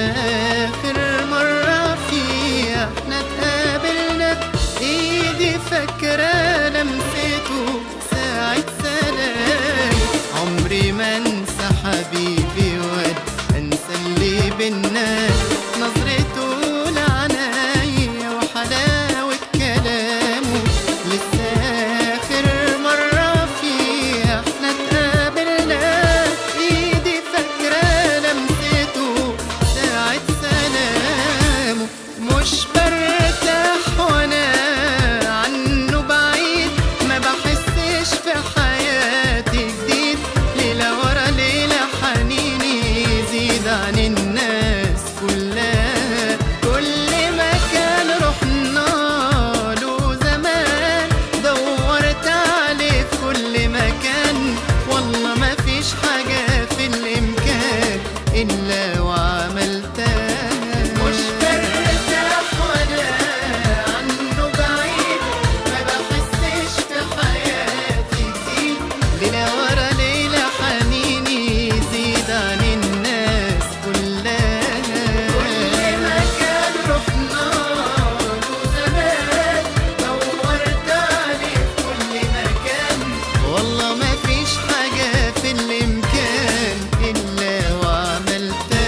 آخر مرة فيها احنا اتقابلنا ايدي فاكرة لمسته ساعة سلام عمري ما انسى حبيبي ولا انسى اللي بينا نظرته لعنايا وحلاوة كلامه لسه آخر مرة فيها احنا اتقابلنا ايدي فاكرة لمسته ساعة سلامه مش برتاح وانا عنه بعيد ما بحسش في حياتي جديد ليلة ورا ليلة حنيني يزيد عن الناس كلها كل مكان رحنا له زمان دورت عليه في كل مكان والله ما فيش حاجة في الإمكان إلا وعملتها مش برتاح ولا عنه بعيد ما بحسش في حياتي جديد ليلة ورا ليلة حنيني يزيد عن الناس كلها كل مكان رحنا له زمان دورت عليه في كل مكان والله ما فيش حاجة في الإمكان إلا وعملتها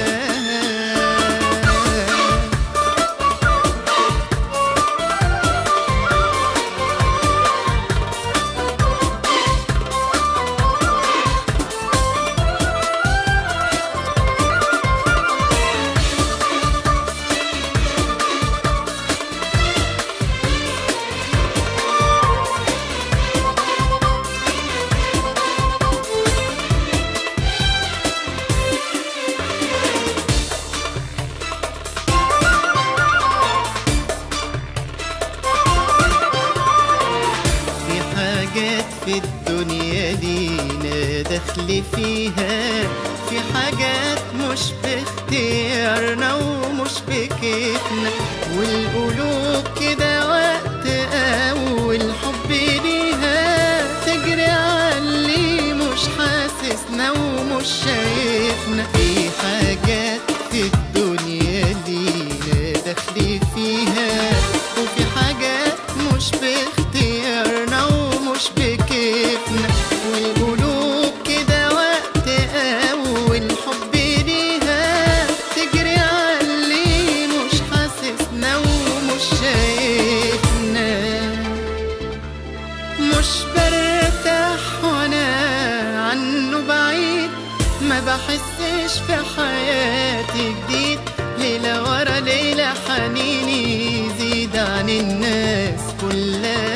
في حاجات في الدنيا لينا دخل فيها في حاجات مش باختيارنا ومش بكيفنا والقلوب كده وقت أول حب ليها تجري علي مش حاسسنا ومش شايفنا في حاجات في الدنيا لينا دخل فيها وفي حاجات مش باختيارنا ومش بكيفنا والقلوب كده وقت أول حب ليها تجري علي مش حاسسنا ومش شايفنا مش برتاح وانا عنه بعيد ما بحسش في حياتي جديد ليلة ورا ليلة حنيني يزيد عن الناس كلها